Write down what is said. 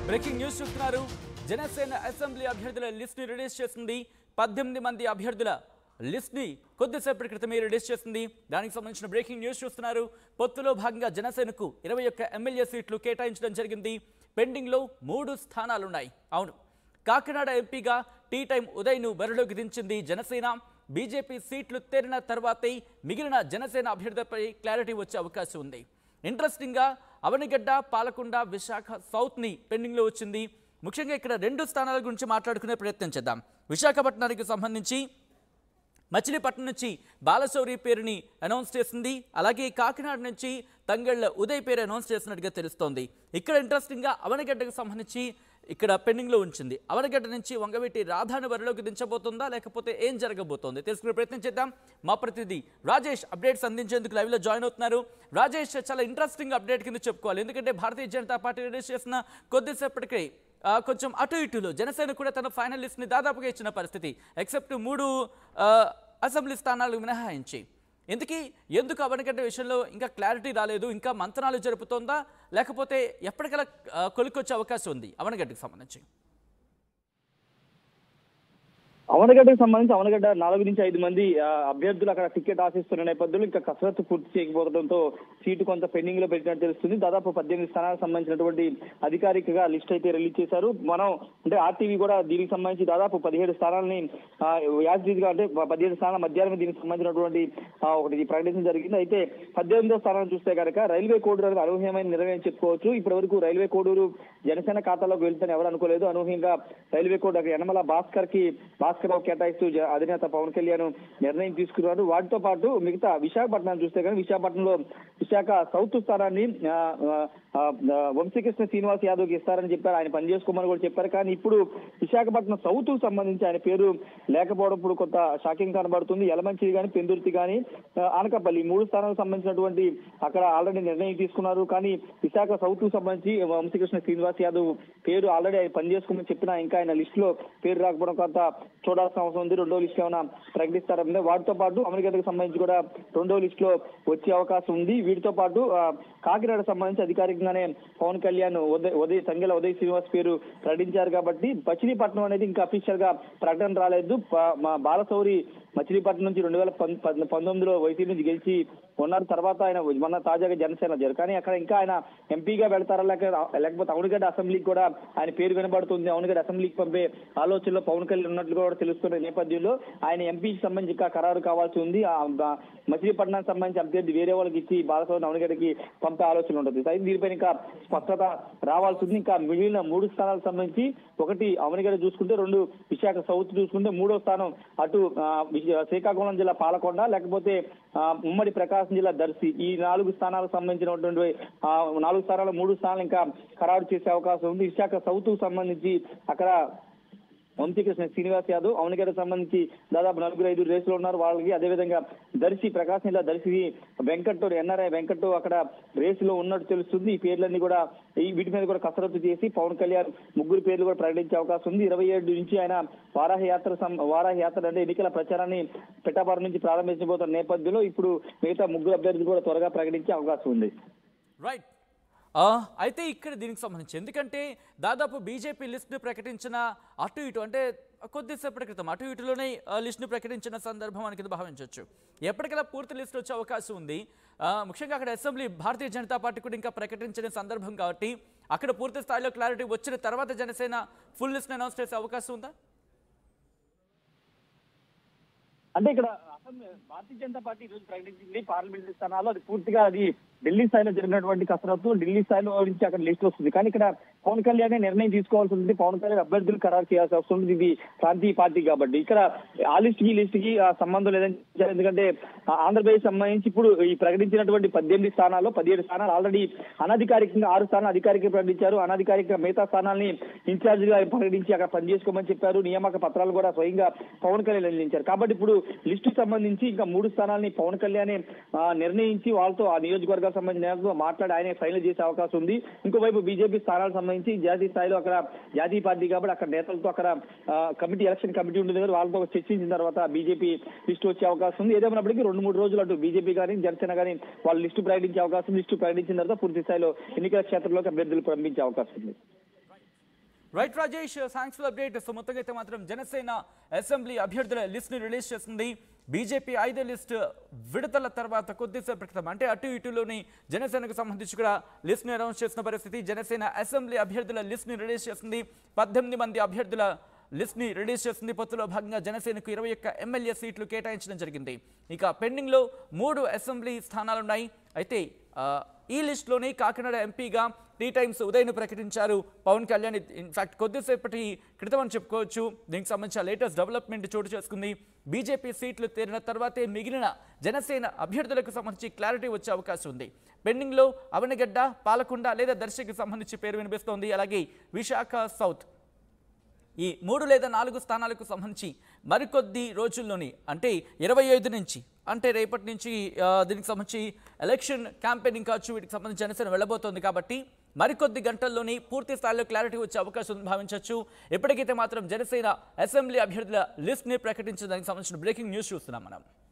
Breaking news చూస్తున్నారు Janasena assembly అభ్యర్థుల list ని రిలీజ్ చేసింది పద్దెనిమిది మంది అభ్యర్థుల లిస్ట్ ని కొద్దిసేపటి క్రితమే రిలీజ్ చేసింది దానికి సంబంధించిన బ్రేకింగ్ న్యూస్ చూస్తున్నారు పొత్తులో భాగంగా జనసేనకు ఇరవై ఒక్క ఎమ్మెల్యే సీట్లు కేటాయించడం జరిగింది పెండింగ్ లో మూడు స్థానాలున్నాయి అవును కాకినాడ ఎంపీగా టీ టైం ఉదయ్ను బరిలోకి దించింది జనసేన బీజేపీ సీట్లు తేరిన తర్వాతే మిగిలిన జనసేన అభ్యర్థులపై క్లారిటీ వచ్చే అవకాశం ఉంది ఇంట్రెస్టింగ్గా అవనిగడ్డ పాలకొండ విశాఖ సౌత్ని పెండింగ్లో వచ్చింది ముఖ్యంగా ఇక్కడ రెండు స్థానాల గురించి మాట్లాడుకునే ప్రయత్నం చేద్దాం విశాఖపట్నానికి సంబంధించి మచిలీపట్నం నుంచి బాలశౌరి పేరుని అనౌన్స్ చేసింది అలాగే కాకినాడ నుంచి తంగళ్ళ ఉదయ్ పేరు అనౌన్స్ చేసినట్టుగా తెలుస్తోంది ఇక్కడ ఇంట్రెస్టింగ్గా అవనగడ్డకు సంబంధించి ఇక్కడ పెండింగ్లో ఉంచింది అవనగడ్డ నుంచి వంగవీటి రాధాను బరిలోకి దించబోతుందా లేకపోతే ఏం జరగబోతోంది తెలుసుకునే ప్రయత్నం చేద్దాం మా ప్రతినిధి రాజేష్ అప్డేట్స్ అందించేందుకు లైవ్లో జాయిన్ అవుతున్నారు రాజేష్ చాలా ఇంట్రెస్టింగ్ అప్డేట్ కింద చెప్పుకోవాలి ఎందుకంటే భారతీయ జనతా పార్టీ రిలీజ్ చేసిన కొద్దిసేపటికి ఆ, కొంచెం అటు ఇటులో జనసేన కూడా తన ఫైనల్ లిస్ట్ని దాదాపుగా ఇచ్చిన పరిస్థితి ఎక్సెప్ట్ మూడు ఆ, అసెంబ్లీ స్థానాలు మినహాయించి ఎందుకీ ఎందుకు అవనగడ్డ విషయంలో ఇంకా క్లారిటీ రాలేదు ఇంకా మంతనాలు జరుపుతోందా లేకపోతే ఎప్పటికలా ఆ, కొలిక్కొచ్చే అవకాశం ఉంది అవనగడ్డకు సంబంధించి అవనగడ్డకు సంబంధించి అవనగడ్డ నాలుగు నుంచి ఐదు మంది ఆ, అభ్యర్థులు అక్కడ టికెట్ ఆశిస్తున్న నేపథ్యంలో ఇంకా కసరత్తు పూర్తి చేయకపోవడంతో సీటు కొంత పెండింగ్ లో పెట్టినట్టు తెలుస్తుంది దాదాపు పద్దెనిమిది స్థానాలకు సంబంధించినటువంటి అధికారికగా లిస్ట్ అయితే రిలీజ్ చేశారు మనం అంటే ఆర్టీవీ కూడా దీనికి సంబంధించి దాదాపు పదిహేడు స్థానాలని ఆ, యాజిటీగా అంటే పదిహేడు స్థానాల మధ్యాహ్నం దీనికి సంబంధించినటువంటి ఆ, ఒకటి ప్రకటించడం జరిగింది అయితే పద్దెనిమిదో స్థానం చూస్తే కనుక రైల్వే కోడూరు అనేది అనూహ్యమైన నిర్ణయం చెప్పుకోవచ్చు ఇప్పటి వరకు రైల్వే కోడూరు జనసేన ఖాతాలోకి వెళ్తాను ఎవరు అనుకోలేదు అనూహ్యంగా రైల్వే కోడ్ అక్కడ యనమల భాస్కర్ కి భాస్కర్ రావు కేటాయిస్తూ జ- అధినేత పవన్ కళ్యాణ్ నిర్ణయం తీసుకున్నారు వాటితో పాటు మిగతా విశాఖపట్నం చూస్తే కానీ విశాఖపట్నంలో విశాఖ సౌత్ స్థానాన్ని ఆ, ఆ, ఆ, వంశీకృష్ణ శ్రీనివాస్ యాదవ్కి ఇస్తారని చెప్పారు ఆయన పని చేసుకోమని కూడా చెప్పారు కానీ ఇప్పుడు విశాఖపట్నం సౌత్ సంబంధించి ఆయన పేరు లేకపోవడం ఇప్పుడు కొంత షాకింగ్ కనబడుతుంది యలమంచిలి కానీ పెందుర్తి కానీ ఆ, అనకాపల్లి ఈ మూడు స్థానాలకు సంబంధించినటువంటి అక్కడ ఆల్రెడీ నిర్ణయం తీసుకున్నారు కానీ విశాఖ సౌత్ సంబంధించి వంశీకృష్ణ శ్రీనివాస్ యాదవ్ పేరు ఆల్రెడీ ఆయన పని చేసుకోమని చెప్పినా ఇంకా ఆయన లిస్ట్ లో పేరు రాకపోవడం కొంత చూడాల్సిన అవసరం ఉంది రెండో లిస్ట్ ఏమైనా ప్రకటిస్తారంటే వాటితో పాటు అమెరికాకు సంబంధించి కూడా రెండో లిస్ట్ లో వచ్చే అవకాశం ఉంది వీటితో పాటు ఆ, కాకినాడ సంబంధించి అధికారికంగానే పవన్ కళ్యాణ్ ఉదయ్ ఉదయ్ సంగెల ఉదయ్ శ్రీనివాస్ పేరు ప్రకటించారు కాబట్టి మచిలీపట్నం అనేది ఇంకా అఫీషియల్ గా ప్రకటన రాలేదు ప- మా బాలశౌరి మచిలీపట్నం నుంచి రెండు వేల పం- పద్- పంతొమ్మిదిలో వైసీపీ నుంచి గెలిచి ఉన్నారు తర్వాత ఆయన మొన్న తాజాగా జనసేన చేరు కానీ అక్కడ ఇంకా ఆయన ఎంపీగా వెళ్తారా లేక లేకపోతే అవునుగడ్డ అసెంబ్లీకి కూడా ఆయన పేరు వినబడుతుంది అవునుగడ్డ అసెంబ్లీకి పంపే ఆలోచనలో పవన్ కళ్యాణ్ ఉన్నట్లు కూడా తెలుస్తున్న నేపథ్యంలో ఆయన ఎంపీకి సంబంధించి ఇంకా ఖరారు కావాల్సి ఉంది ఆ బ- మచిలీపట్నానికి సంబంధించి అభ్యర్థి వేరే వాళ్ళకి ఇచ్చి బాలసోని అవునుగడ్డకి పంపే ఆలోచన ఉంటుంది అయితే దీనిపైన ఇంకా స్పష్టత రావాల్సి ఉంది ఇంకా మిగిలిన మూడు స్థానాలకు సంబంధించి ఒకటి అవనిగడ్డ చూసుకుంటే రెండు విశాఖ సౌత్ చూసుకుంటే మూడో స్థానం అటు ఆ, విశ- శ్రీకాకుళం జిల్లా పాలకొండ లేకపోతే ఆ, ఉమ్మడి ప్రకాశం జిల్లా దర్శి ఈ నాలుగు స్థానాలకు సంబంధించినటువంటి ఆ, నాలుగు స్థానాలు మూడు స్థానాలు ఇంకా ఖరారు చేసే అవకాశం ఉంది విశాఖ సౌత్ సంబంధించి అక్కడ వంశీకృష్ణ శ్రీనివాస్ యాదవ్ అవనిగడ్డకు సంబంధించి దాదాపు నలుగురు ఐదు రేసులు ఉన్నారు వాళ్ళకి అదేవిధంగా దర్శి ప్రకాశం జిల్లా దర్శి వెంకట్ ఎన్ఆర్ఐ వెంకట్ అక్కడ రేసులో ఉన్నట్టు తెలుస్తుంది ఈ పేర్లన్నీ కూడా ఈ వీటి మీద కూడా కసరత్తు చేసి పవన్ కళ్యాణ్ ముగ్గురు పేర్లు కూడా ప్రకటించే అవకాశం ఉంది ఇరవై ఏడు నుంచి ఆయన వారాహ యాత్ర సం- వారాహ యాత్ర అంటే ఎన్నికల ప్రచారాన్ని పిఠాపురం నుంచి ప్రారంభించబోతున్న నేపథ్యంలో ఇప్పుడు మిగతా ముగ్గురు అభ్యర్థులు కూడా త్వరగా ప్రకటించే అవకాశం ఉంది రైట్ ఆ, అయితే ఇక్కడ దీనికి సంబంధించి ఎందుకంటే దాదాపు బీజేపీ లిస్ట్ను ప్రకటించిన అటు ఇటు అంటే కొద్దిసేపటి క్రితం అటు ఇటులోనే ఆ, లిస్ట్ను ప్రకటించిన సందర్భం అని కింద భావించవచ్చు ఎప్పటికైనా పూర్తి లిస్ట్ వచ్చే అవకాశం ఉంది ఆ, ముఖ్యంగా అక్కడ అసెంబ్లీ భారతీయ జనతా పార్టీ కూడా ఇంకా ప్రకటించిన సందర్భం కాబట్టి అక్కడ పూర్తి స్థాయిలో క్లారిటీ వచ్చిన తర్వాత జనసేన ఫుల్ లిస్ట్ అనౌన్స్ చేసే అవకాశం ఉందా అంటే ఇక్కడ అసెంబ్లీ భారతీయ జనతా పార్టీ ఈ రోజు ప్రకటించింది పార్లమెంటరీ స్థానాల్లో అది పూర్తిగా అది ఢిల్లీ స్థాయిలో జరిగినటువంటి కసరత్తు ఢిల్లీ స్థాయిలో నుంచి అక్కడ లిస్ట్ వస్తుంది కానీ ఇక్కడ పవన్ కళ్యాణ్ నిర్ణయం తీసుకోవాల్సి ఉంటుంది పవన్ కళ్యాణ్ అభ్యర్థులు ఖరారు చేయాల్సి వస్తుంది ఇది ప్రాంతీయ పార్టీ కాబట్టి ఇక్కడ ఆ లిస్ట్ కి లిస్ట్ కి ఆ సంబంధం లేదని చెప్పారు. ఎందుకంటే ఆ ఆంధ్రప్రదేశ్ సంబంధించి ఇప్పుడు ఈ ప్రకటించినటువంటి పద్దెనిమిది స్థానాల్లో పదిహేడు స్థానాలు ఆల్రెడీ అనధికారికంగా ఆరు స్థానాలు అధికారికంగా ప్రకటించారు అనధికారికంగా మిగతా స్థానాల్ని ఇన్ఛార్జ్ గా ప్రకటించి అక్కడ పనిచేసుకోమని చెప్పారు నియామక పత్రాలు కూడా స్వయంగా పవన్ కళ్యాణ్ అందించారు కాబట్టి ఇప్పుడు లిస్టు సంబంధించి ఇంకా మూడు స్థానాల్ని పవన్ కళ్యాణ్ ఆ, నిర్ణయించి వాళ్ళతో ఆ నియోజకవర్గాలకు సంబంధించిన నేతలతో మాట్లాడి ఆయనే ఫైనల్ చేసే అవకాశం ఉంది ఇంకోవైపు బీజేపీ స్థానాలకు సంబంధించి జాతీయ స్థాయిలో అక్కడ జాతీయ పార్టీ కాబట్టి అక్కడ నేతలతో అక్కడ ఆ, కమిటీ ఎలక్షన్ కమిటీ ఉంటుంది కదా వాళ్ళతో చర్చించిన తర్వాత బీజేపీ లిస్టు వచ్చే అవకాశం ఉంది ఏదేమైనప్పటికీ రెండు మూడు రోజులు అటు బీజేపీ కానీ జనసేన కానీ వాళ్ళు లిస్టు ప్రకటించే అవకాశం లిస్టు ప్రకటించిన తర్వాత పూర్తి స్థాయిలో ఎన్నికల క్షేత్రంలోకి అభ్యర్థులు పంపించే అవకాశం ఉంది right Rajesh thanks for update so మొత్తంగా అయితే మాత్రం జనసేన అసెంబ్లీ అభ్యర్థుల లిస్ట్ ని రిలీజ్ చేస్తుంది బీజేపీ ఐదో లిస్ట్ విడతల తర్వాత కొద్దిసేపు క్రితం అంటే అటు ఇటులోని జనసేనకు సంబంధించి కూడా లిస్ట్ ని అనౌన్స్ చేసిన పరిస్థితి జనసేన అసెంబ్లీ అభ్యర్థుల లిస్ట్ ని రిలీజ్ చేస్తుంది పద్దెనిమిది మంది అభ్యర్థుల లిస్ట్ ని రిలీజ్ చేస్తుంది పొత్తులో భాగంగా జనసేనకు ఇరవై ఒక్క ఎమ్మెల్యే సీట్లు కేటాయించడం జరిగింది ఇక పెండింగ్ లో మూడు అసెంబ్లీ స్థానాలున్నాయి అయితే ఆ, ఈ లిస్టులోనే కాకినాడ ఎంపీగా టీ టైమ్స్ ఉదయను ప్రకటించారు పవన్ కళ్యాణ్ ఇన్ఫాక్ట్ కొద్దిసేపటి క్రితం అని చెప్పుకోవచ్చు దీనికి సంబంధించిన లేటెస్ట్ డెవలప్మెంట్ చోటు చేసుకుంది బీజేపీ సీట్లు తేరిన తర్వాతే మిగిలిన జనసేన అభ్యర్థులకు సంబంధించి క్లారిటీ వచ్చే అవకాశం ఉంది పెండింగ్లో అవనగడ్డ పాలకొండ లేదా దర్శకు సంబంధించి పేరు వినిపిస్తోంది అలాగే విశాఖ సౌత్ ఈ మూడు లేదా నాలుగు స్థానాలకు సంబంధించి మరికొద్ది రోజుల్లోని అంటే ఇరవై ఐదు నుంచి అంటే రేపటి నుంచి ఆ, దీనికి సంబంధించి ఎలక్షన్ క్యాంపెయినింగ్ కావచ్చు వీటికి సంబంధించి జనసేన వెళ్ళబోతోంది కాబట్టి మరికొద్ది గంటల్లోని పూర్తి స్థాయిలో క్లారిటీ వచ్చే అవకాశం ఉందని భావించవచ్చు ఇప్పటికైతే మాత్రం జనసేన అసెంబ్లీ అభ్యర్థుల లిస్ట్ని ప్రకటించడానికి సంబంధించిన బ్రేకింగ్ న్యూస్ చూస్తున్నాం మనం